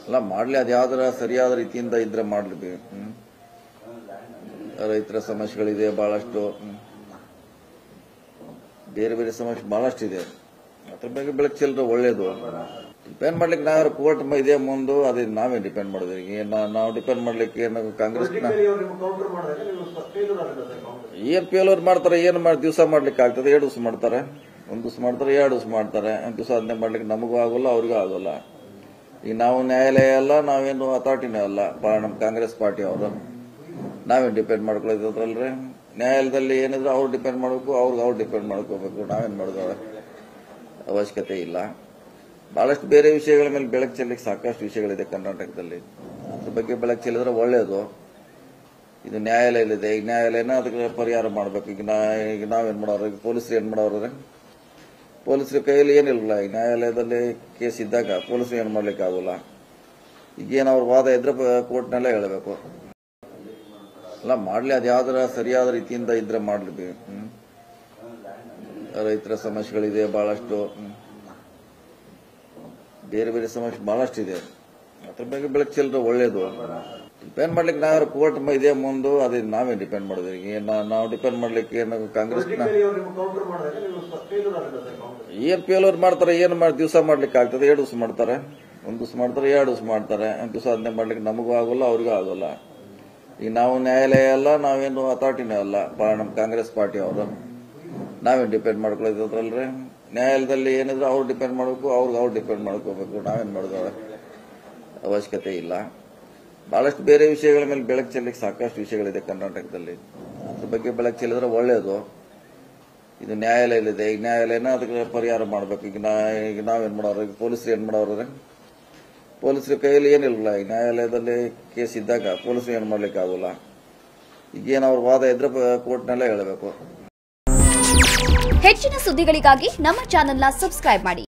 ಅಲ್ಲ ಮಾಡಲಿ ಅದು ಯಾವ್ದಾರ ಸರಿಯಾದ ರೀತಿಯಿಂದ ಇದ್ರೆ ಮಾಡಲಿ ರೈತರ ಸಮಸ್ಯೆಗಳಿದೆ ಬಹಳಷ್ಟು ಹ್ಮ್. ಬೇರೆ ಬೇರೆ ಸಮಸ್ಯೆ ಬಹಳಷ್ಟು ಇದೆ ಅದ್ರ ಬಗ್ಗೆ ಬೆಳಕು ಚೆಲ್ಲರೆ ಒಳ್ಳೇದು ಡಿಪೆಂಡ್ ಮಾಡ್ಲಿಕ್ಕೆ ನಾವ್ಯಾರು ಕೋರ್ಟ್ ಇದೆ ಮುಂದೆ ಅದೇ ನಾವೇ ಡಿಪೆಂಡ್ ಮಾಡೋದು ಈಗ ಏನ್ ನಾ- ನಾವು ಡಿಪೆಂಡ್ ಮಾಡ್ಲಿಕ್ಕೆ ಏನು ಕಾಂಗ್ರೆಸ್ ಕೌಂಟರ್ ಮಾಡಿದಾಗ ನೀವು ಫೇಲ್ಯೂರ್ ಆಗುತ್ತೆ ಕಾಂಗ್ರೆಸ್ ಏನ್ ಫೇಲ್ಯೂರ್ ಮಾಡ್ತಾರೆ ಏನ್ ಮಾಡಿ ದಿವಸ ಮಾಡ್ಲಿಕ್ಕೆ ಆಗ್ತದೆ ಎರಡು ದಿವಸ ಮಾಡ್ತಾರೆ ಒಂದ್ ದಿವಸ ಮಾಡ್ತಾರೆ ಎರಡು ದಿವಸ ಮಾಡ್ತಾರೆ ಒಂದ್ ದಿವಸ ಅದನ್ನೇ ಮಾಡ್ಲಿಕ್ಕೆ ನಮಗೂ ಆಗೋಲ್ಲ ಅವ್ರಿಗೂ ಆಗೋಲ್ಲ ಈಗ ನಾವು ನ್ಯಾಯಾಲಯ ಅಲ್ಲ ನಾವೇನು ಅಥಾರಿಟಿನೇ ಅಲ್ಲ ಬಾ- ನಮ್ಮ ಕಾಂಗ್ರೆಸ್ ಪಾರ್ಟಿ ಅವರು ನಾವೇನು ಡಿಪೆಂಡ್ ಮಾಡ್ಕೊಳ್ಳೋದ್ರಲ್ರಿ ನ್ಯಾಯಾಲಯದಲ್ಲಿ ಏನಿದ್ರು ಅವ್ರು ಡಿಪೆಂಡ್ ಮಾಡಬೇಕು ಅವ್ರಿಗೆ ಅವ್ರು ಡಿಪೆಂಡ್ ಮಾಡ್ಕೋಬೇಕು ನಾವೇನು ಮಾಡೋದು ಅವಶ್ಯಕತೆ ಇಲ್ಲ ಬಹಳಷ್ಟು ಬೇರೆ ವಿಷಯಗಳ ಮೇಲೆ ಬೆಳಕು ಚೆಲ್ಲಕ್ಕೆ ಸಾಕಷ್ಟು ವಿಷಯಗಳಿದೆ ಕರ್ನಾಟಕದಲ್ಲಿ ಅದ್ರ ಬಗ್ಗೆ ಬೆಳಕು ಚೆಲ್ಲಿದ್ರೆ ಒಳ್ಳೆಯದು ಇದು ನ್ಯಾಯಾಲಯದಲ್ಲಿದೆ ಈಗ ನ್ಯಾಯಾಲಯನ ಅದಕ್ಕೆ ಪರಿಹಾರ ಮಾಡಬೇಕು ಈಗ ನಾ ಈಗ ನಾವೇನು ಮಾಡೋರು ಈಗ ಪೊಲೀಸರು ಏನು ಮಾಡೋರು ಪೊಲೀಸರ ಕೈಯಲ್ಲಿ ಏನಿಲ್ಲ ಈಗ ನ್ಯಾಯಾಲಯದಲ್ಲಿ ಕೇಸ್ ಇದ್ದಾಗ ಪೊಲೀಸರು ಏನು ಮಾಡ್ಲಿಕ್ಕೆ ಆಗೋಲ್ಲ ಈಗೇನು ಅವ್ರ ವಾದ ಇದ್ರೆ ಕೋರ್ಟ್ನಲ್ಲೇ ಹೇಳಬೇಕು ಅಲ್ಲ ಮಾಡಲಿ ಅದು ಯಾವ್ದಾರ ಸರಿಯಾದ ರೀತಿಯಿಂದ ಇದ್ರೆ ಮಾಡಲಿ ರೈತರ ಸಮಸ್ಯೆಗಳಿದೆ ಬಹಳಷ್ಟು ಹ್ಮ್. ಬೇರೆ ಬೇರೆ ಸಮಸ್ಯೆ ಬಹಳಷ್ಟು ಇದೆ ಅದ್ರ ಬಗ್ಗೆ ಬೆಳಕು ಚೆಲ್ಲರೆ ಒಳ್ಳೇದು ಡಿಪೆಂಡ್ ಮಾಡ್ಲಿಕ್ಕೆ ನಾವ್ಯಾರು ಕೋರ್ಟ್ ಇದೆ ಮುಂದೆ ಅದೇ ನಾವೇ ಡಿಪೆಂಡ್ ಮಾಡೋದು ಈಗ ಏನ್ ನಾ- ನಾವು ಡಿಪೆಂಡ್ ಮಾಡ್ಲಿಕ್ಕೆ ಏನು ಕಾಂಗ್ರೆಸ್ ಅವರು ನಿಮ್ಮ ಕೌಂಟರ್ ಮಾಡಿದಾಗ ನೀವು ಫೇಲ್ಯೂರ್ ಆಗುತ್ತೆ ಕಾಂಗ್ರೆಸ್ ಏನ್ ಫೇಲ್ಯೂರ್ ಮಾಡ್ತಾರೆ ಏನ್ ಮಾಡಿ ದಿವಸ ಮಾಡ್ಲಿಕ್ಕೆ ಆಗ್ತದೆ ಎರಡು ದಿವಸ ಮಾಡ್ತಾರೆ ಒಂದ್ ದಿವಸ ಮಾಡ್ತಾರೆ ಎರಡು ದಿವಸ ಮಾಡ್ತಾರೆ ಒಂದ್ ದಿವಸ ಅದನ್ನೇ ಮಾಡ್ಲಿಕ್ಕೆ ನಮಗೂ ಆಗೋಲ್ಲ ಅವ್ರಿಗೂ ಆಗೋಲ್ಲ ಈಗ ನಾವು ನ್ಯಾಯಾಲಯ ಅಲ್ಲ ನಾವೇನು ಅಥಾರಿಟಿನೇ ಅಲ್ಲ ಬಾ- ನಮ್ಮ ಕಾಂಗ್ರೆಸ್ ಪಾರ್ಟಿ ಅವರು ನಾವೇನು ಡಿಪೆಂಡ್ ಮಾಡ್ಕೊಳ್ಳೋದ್ರಲ್ರಿ ನ್ಯಾಯಾಲಯದಲ್ಲಿ ಏನಿದ್ರು ಅವ್ರು ಡಿಪೆಂಡ್ ಮಾಡಬೇಕು ಅವ್ರಿಗೆ ಅವ್ರು ಡಿಪೆಂಡ್ ಮಾಡ್ಕೋಬೇಕು ನಾವೇನು ಮಾಡೋದು ಅವಶ್ಯಕತೆ ಇಲ್ಲ ಬಹಳಷ್ಟು ಬೇರೆ ವಿಷಯಗಳ ಮೇಲೆ ಬೆಳಕು ಚೆಲ್ಲಕ್ಕೆ ಸಾಕಷ್ಟು ವಿಷಯಗಳಿದೆ ಕರ್ನಾಟಕದಲ್ಲಿ ಅದ್ರ ಬಗ್ಗೆ ಬೆಳಕು ಚೆಲ್ಲಿದ್ರೆ ಒಳ್ಳೆಯದು ಇದು ನ್ಯಾಯಾಲಯದಲ್ಲಿದೆ ಈಗ ನ್ಯಾಯಾಲಯನ ಅದಕ್ಕೆ ಪರಿಹಾರ ಮಾಡಬೇಕು ಈಗ ನಾ ಈಗ ನಾವೇನು ಮಾಡೋರು ಈಗ ಪೊಲೀಸರು ಏನು ಮಾಡೋರು ಪೊಲೀಸರ ಕೈಯಲ್ಲಿ ಏನಿಲ್ಲ ಈಗ ನ್ಯಾಯಾಲಯದಲ್ಲಿ ಕೇಸ್ ಇದ್ದಾಗ ಪೊಲೀಸರು ಏನು ಮಾಡ್ಲಿಕ್ಕೆ ಆಗೋಲ್ಲ ಈಗೇನು ಅವ್ರ ವಾದ ಇದ್ರೆ ಕೋರ್ಟ್ನಲ್ಲೇ ಹೇಳಬೇಕು ಹೆಚ್ಚಿನ ಸುದ್ದಿಗಳಿಗಾಗಿ ನಮ್ಮ ಚಾನೆಲ್ನ ಸಬ್ಸ್ಕ್ರೈಬ್ ಮಾಡಿ